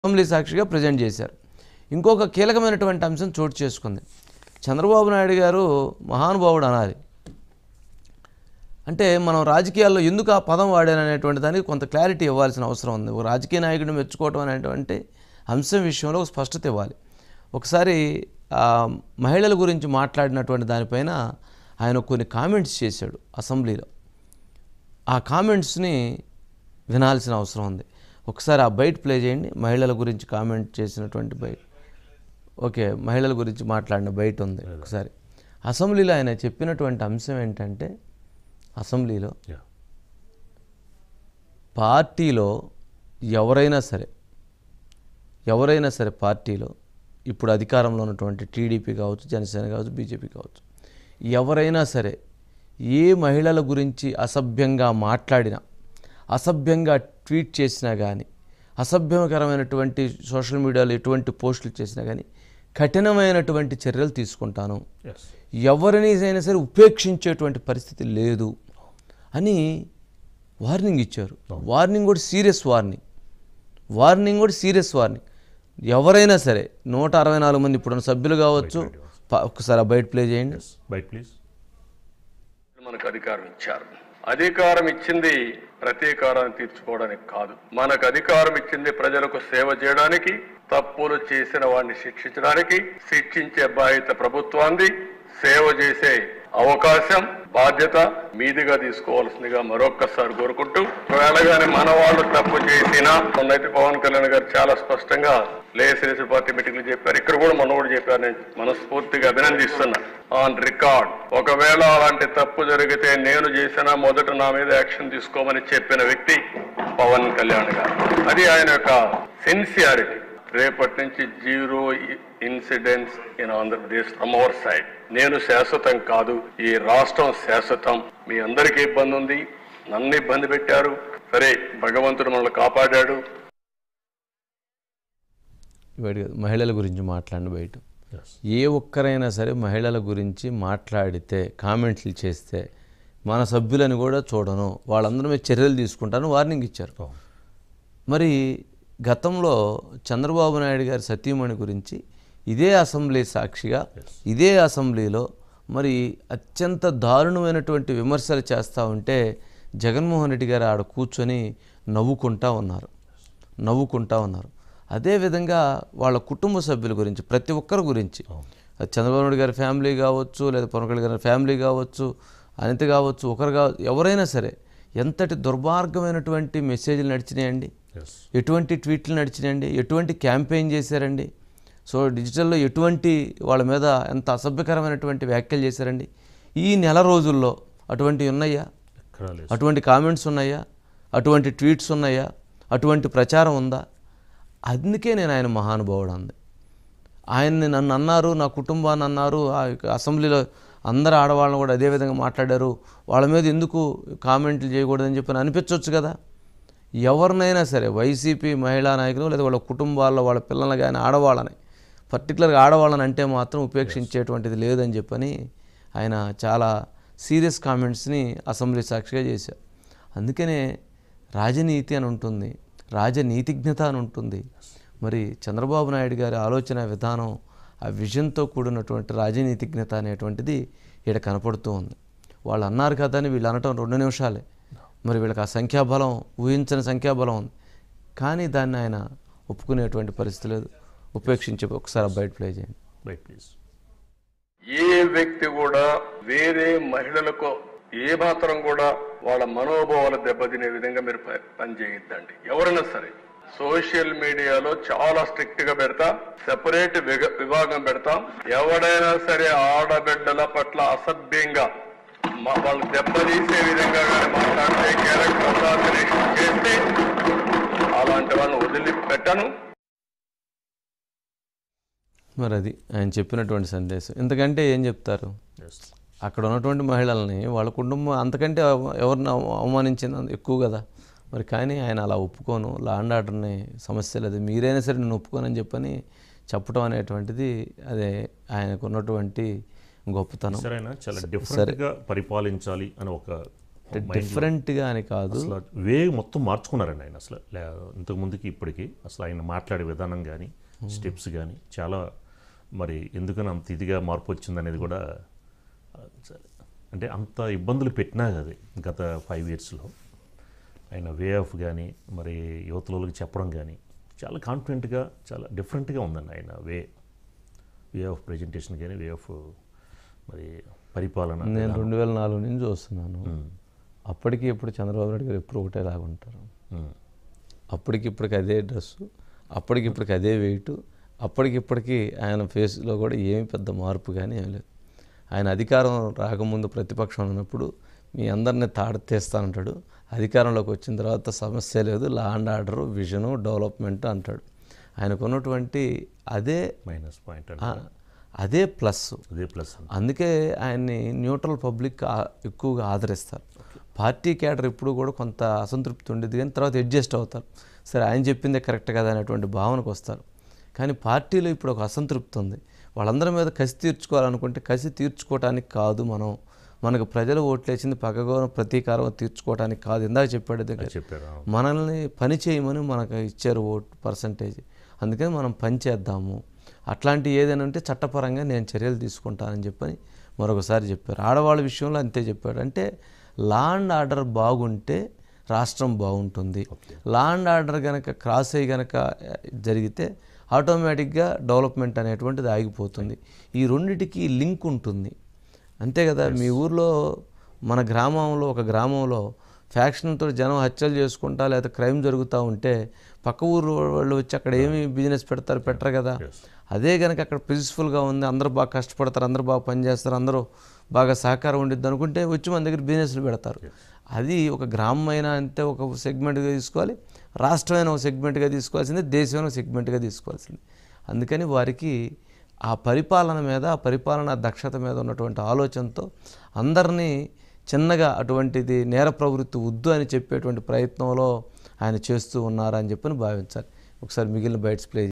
Assembly సాక్షిగా present చేశారు ఇంకొక కీలకమైనటువంటి అంశం చోటు చేసుకుంది చంద్రబాబు నాయుడు గారు మహానుభావుడు అనాలి అంటే మనం రాజకీయాల్లో ఎందుకు ఆ పదం వాడాననేటువంటి దానికి కొంత క్లారిటీ ఇవ్వాల్సిన అవసరం ఉంది ఒక రాజకీయ నాయకుడిని మెచ్చుకోవటం అనేటువంటి అంశం విషయంలో ఒక స్పష్టత ఇవ్వాలి ఒకసారి ఆ, మహిళల గురించి మాట్లాడినటువంటి దానిపైన ఆయన కొన్ని కామెంట్స్ చేశాడు అసెంబ్లీలో ఆ కామెంట్స్ని వినాల్సిన అవసరం ఉంది ఒకసారి ఆ బయట ప్లే చేయండి మహిళల గురించి కామెంట్ చేసినటువంటి బయట ఓకే మహిళల గురించి మాట్లాడిన బయట ఉంది ఒకసారి అసెంబ్లీలో ఆయన చెప్పినటువంటి అంశం ఏంటంటే అసెంబ్లీలో Yeah. పార్టీలో ఎవరైనా సరే ఎవరైనా సరే పార్టీలో ఇప్పుడు అధికారంలో ఉన్నటువంటి టీడీపీ కావచ్చు జనసేన కావచ్చు బీజేపీ కావచ్చు ఎవరైనా సరే ఏ మహిళల గురించి అసభ్యంగా మాట్లాడినా అసభ్యంగా ట్వీట్ చేసినా కానీ అసభ్యకరమైనటువంటి సోషల్ మీడియాలో ఎటువంటి పోస్టులు చేసినా కానీ కఠినమైనటువంటి చర్యలు తీసుకుంటాను ఎస్ ఎవరిని అయినా సరే ఉపేక్షించేటువంటి పరిస్థితి లేదు అని వార్నింగ్ ఇచ్చారు వార్నింగ్ కూడా సీరియస్ వార్నింగ్ వార్నింగ్ కూడా సీరియస్ వార్నింగ్ ఎవరైనా సరే నూట అరవై నాలుగు మంది ఇప్పుడున్న సభ్యులు కావచ్చు ప- ఒక్కసారి ఆ బయట ప్లే చేయండి బైట్ ప్లీజ్ మనకు అధికారం ఇచ్చారు అధికారం ఇచ్చింది ప్రతీకారాన్ని తీర్చుకోవడానికి కాదు మనకు అధికారం ఇచ్చింది ప్రజలకు సేవ చేయడానికి తప్పులు చేసిన వాడిని శిక్షించడానికి శిక్షించే బాధ్యత ప్రభుత్వాన్ని సేవ చేసే అవకాశం బాధ్యత మీదిగా తీసుకోవాల్సిందిగా మరొక్కసారి కోరుకుంటూ ఒకవేళ గాని మన వాళ్ళు తప్పు చేసినా మొన్నైతే పవన్ కళ్యాణ్ గారు చాలా స్పష్టంగా లేసిరేసి పార్టీ మీటింగ్ లో చెప్పారు ఇక్కడ కూడా మొన్న కూడా చెప్పారు నేను మనస్ఫూర్తిగా అభినందిస్తున్నా ఆన్ రికార్డ్ ఒకవేళ అలాంటి తప్పు జరిగితే నేను చేసిన మొదట నా మీద యాక్షన్ తీసుకోమని చెప్పిన వ్యక్తి పవన్ కళ్యాణ్ గారు అది ఆయన యొక్క సిన్సియారిటీ రేపటి నుంచి zero incidents in Andhra Pradesh from our side నేను శాశ్వతం కాదు ఈ రాష్ట్రం శాశ్వతం మీ అందరికీ ఇబ్బంది ఉంది నన్ను ఇబ్బంది పెట్టారు సరే భగవంతుడు మనల్ని కాపాడాడు బయట కాదు, మహిళల గురించి మాట్లాడిన బయట ఎస్ ఏ ఒక్కరైనా సరే మహిళల గురించి మాట్లాడితే కామెంట్లు చేస్తే మన సభ్యులని కూడా చూడను వాళ్ళందరి మీద చర్యలు తీసుకుంటాను వార్నింగ్ ఇచ్చారు మరి గతంలో చంద్రబాబు నాయుడు గారి సతీమణి గురించి ఇదే అసెంబ్లీ సాక్షిగా ఇదే అసెంబ్లీలో మరి అత్యంత దారుణమైనటువంటి విమర్శలు చేస్తూ ఉంటే జగన్మోహన్ రెడ్డి గారు ఆడ కూర్చొని నవ్వుకుంటా ఉన్నారు నవ్వుకుంటా ఉన్నారు అదేవిధంగా వాళ్ళ కుటుంబ సభ్యుల గురించి ప్రతి ఒక్కరి గురించి అది చంద్రబాబు నాయుడు గారి ఫ్యామిలీ కావచ్చు లేదా పవన్ కళ్యాణ్ గారి ఫ్యామిలీ కావచ్చు అనిత కావచ్చు ఒకరు కావచ్చు ఎవరైనా సరే ఎంతటి దుర్మార్గమైనటువంటి మెసేజ్లు నడిచినాయండి ఎస్ ఎటువంటి ట్వీట్లు నడిచినాయండి ఎటువంటి క్యాంపెయిన్ చేశారండి సో డిజిటల్లో ఎటువంటి వాళ్ళ మీద ఎంత అసభ్యకరమైనటువంటి వ్యాఖ్యలు చేశారండి ఈ నెల రోజుల్లో అటువంటివి ఉన్నాయా ఎక్కడా లేదు అటువంటి కామెంట్స్ ఉన్నాయా అటువంటి ట్వీట్స్ ఉన్నాయా అటువంటి ప్రచారం ఉందా అందుకే నేను ఆయన మహానుభావుడు అంది ఆయన్ని నన్ను అన్నారు నా కుటుంబాన్ని అన్నారు ఆ యొక్క అసెంబ్లీలో అందరు ఆడవాళ్ళని కూడా అదే విధంగా మాట్లాడారు వాళ్ళ మీద ఎందుకు కామెంట్లు చేయకూడదని చెప్పి అనిపించవచ్చు కదా ఎవరినైనా సరే వైసీపీ మహిళా నాయకులు లేదా వాళ్ళ కుటుంబాల్లో వాళ్ళ పిల్లల్ని కానీ ఆడవాళ్ళని పర్టికులర్గా ఆడవాళ్ళని అంటే మాత్రం ఉపేక్షించేటువంటిది లేదని చెప్పని ఆయన చాలా సీరియస్ కామెంట్స్ని అసెంబ్లీ సాక్షిగా చేశారు అందుకనే రాజనీతి అని ఉంటుంది రాజనీతిజ్ఞత అని ఉంటుంది మరి చంద్రబాబు నాయుడు గారి ఆలోచన విధానం ఆ విజన్తో కూడినటువంటి రాజనీతిజ్ఞత అనేటువంటిది ఇక్కడ కనపడుతూ ఉంది వాళ్ళు అన్నారు కదా అని వీళ్ళు అనటం రెండు నిమిషాలే మరి వీళ్ళకి ఆ సంఖ్యాబలం ఊహించని సంఖ్యాబలం ఉంది కానీ దాన్ని ఆయన ఒప్పుకునేటువంటి పరిస్థితి లేదు ఉపేక్షించే ఒకసారి ఆ బయట ప్లే చేయండి బైట్ ప్లీజ్ ఏ వ్యక్తి కూడా వేరే మహిళలకు ఏ మాత్రం కూడా వాళ్ళ మనోభావాలు దెబ్బతినే విధంగా మీరు ప- పనిచేయొద్దండి ఎవరైనా సరే సోషల్ మీడియాలో చాలా స్ట్రిక్ట్ గా పెడతా సెపరేట్ విభాగం పెడతాం ఎవడైనా సరే ఆడబిడ్డల పట్ల అసభ్యంగా మా- వాళ్ళు దెబ్బతీసే విధంగా కానీ మాట్లాడితే క్యారెక్టర్ అసాసినేషన్ చేస్తే అలాంటి వాళ్ళని వదిలిపెట్టను మరి అది ఆయన చెప్పినటువంటి సందేశం ఎందుకంటే ఏం చెప్తారు ఎస్ అక్కడ ఉన్నటువంటి మహిళల్ని వాళ్ళ కుటుంబం అంతకంటే అవ- ఎవరిని అవ- అవమానించింది అంత ఎక్కువ కదా మరి కానీ ఆయన అలా ఒప్పుకోను లాండ్ ఆర్డర్ని సమస్య లేదు మీరైనా సరే నేను ఒప్పుకోనని చెప్పని చెప్పడం అనేటువంటిది అదే ఆయనకు ఉన్నటువంటి గొప్పతనం సరే ఆయన చాలా డిఫరెంట్ గా పరిపాలించాలి అని ఒక డిఫరెంట్గా అని కాదు అసలు వే మొత్తం మార్చుకున్నారండి ఆయన అసలు లే- ఇంతకు ముందుకి ఇప్పటికి అసలు ఆయన మాట్లాడే విధానం కానీ స్టెప్స్ కానీ చాలా మరి ఎందుకని అంత ఇదిగా మార్పు వచ్చిందనేది కూడా ఆ, సరే. అంటే అంత ఇబ్బందులు పెట్టినా అది గత ఫైవ్ ఇయర్స్లో ఆయన వే ఆఫ్ కానీ మరి యువతలోకి చెప్పడం కానీ చాలా కాన్ఫిడెంట్గా చాలా డిఫరెంట్గా ఉందండి ఆయన వే వే ఆఫ్ ప్రజెంటేషన్ కానీ వే ఆఫ్ మరి పరిపాలన నేను రెండు వేల నాలుగు నుంచి చూస్తున్నాను అప్పటికి ఇప్పుడు చంద్రబాబు నాయుడు గారు ఎప్పుడు ఒకటేలాగా ఉంటారు ఉమ్, అప్పటికిప్పటికి అదే డ్రెస్సు అప్పటికిప్పటికి అదే వెయిట్ అప్పటికిప్పటికి ఆయన ఫేస్లో కూడా ఏమి పెద్ద మార్పు కానీ ఏం లేదు ఆయన అధికారం రాకముందు ప్రతిపక్షం ఉన్నప్పుడు మీ అందరిని తాడతీస్తానంటాడు అధికారంలోకి వచ్చిన తర్వాత సమస్య లేదు law and order vision development అంటాడు ఆయనకు ఉన్నటువంటి అదే మైనస్ పాయింట్ ఆ, అంటే అదే ప్లస్ అదే ప్లస్ అందుకే ఆయన్ని న్యూట్రల్ పబ్లిక్ ఆ- ఎక్కువగా ఆదరిస్తారు పార్టీ క్యాడర్ ఎప్పుడు కూడా కొంత అసంతృప్తి ఉండేది కానీ తర్వాత అడ్జస్ట్ అవుతారు సరే ఆయన చెప్పిందే కరెక్ట్ కదా అనేటువంటి భావనకు వస్తారు కానీ పార్టీలో ఇప్పుడు ఒక అసంతృప్తి ఉంది వాళ్ళందరి మీద కసి తీర్చుకోవాలనుకుంటే కసి తీర్చుకోవటానికి కాదు మనం మనకు ప్రజలు ఓట్లేసింది పక్కగా ప్రతీకారం తీర్చుకోవటానికి కాదు ఇందాక చెప్పాడు దగ్గర చెప్పారు ఆ. మనల్ని పని చేయమని మనకు ఇచ్చారు ఓట్ పర్సంటేజ్ అందుకని మనం పని చేద్దాము అట్లాంటి ఏదైనా ఉంటే చట్టపరంగా నేను చర్యలు తీసుకుంటానని చెప్పని మరొకసారి చెప్పారు ఆడవాళ్ళ విషయంలో అంతే చెప్పాడు అంటే లా అండ్ ఆర్డర్ బాగుంటే రాష్ట్రం బాగుంటుంది లా అండ్ ఆర్డర్ కనుక క్రాస్ అయ్యి కనుక జరిగితే ఆటోమేటిక్గా డెవలప్మెంట్ అనేటువంటిది ఆగిపోతుంది ఈ రెండిటికి లింక్ ఉంటుంది అంతే కదా మీ ఊర్లో మన గ్రామంలో ఒక గ్రామంలో ఫ్యాక్షన్తో జనం హత్యలు చేసుకుంటా లేదా క్రైమ్ జరుగుతూ ఉంటే పక్క ఊరు వాళ్ళు వచ్చి అక్కడ ఏమి బిజినెస్ పెడతారు పెట్టరు కదా అదే కనుక అక్కడ పీస్ఫుల్గా ఉంది అందరూ బాగా కష్టపడతారు అందరూ బాగా పనిచేస్తారు అందరూ బాగా సహకారం ఉండిద్ది అనుకుంటే వచ్చి మన దగ్గర బిజినెస్లు పెడతారు అది ఒక గ్రామం అయినా అంతే ఒక సెగ్మెంట్గా తీసుకోవాలి రాష్ట్రమైన ఒక సెగ్మెంట్గా తీసుకోవాల్సింది దేశమైన ఒక సెగ్మెంట్గా తీసుకోవాల్సింది అందుకని వారికి ఆ పరిపాలన మీద ఆ పరిపాలన దక్షత మీద ఉన్నటువంటి ఆలోచనతో అందరినీ చిన్నగా అటువంటిది నేర ప్రవృత్తి వద్దు అని చెప్పేటువంటి ప్రయత్నంలో ఆయన చేస్తూ ఉన్నారని చెప్పని భావించాలి ఒకసారి మిగిలిన బైట్స్ ప్లే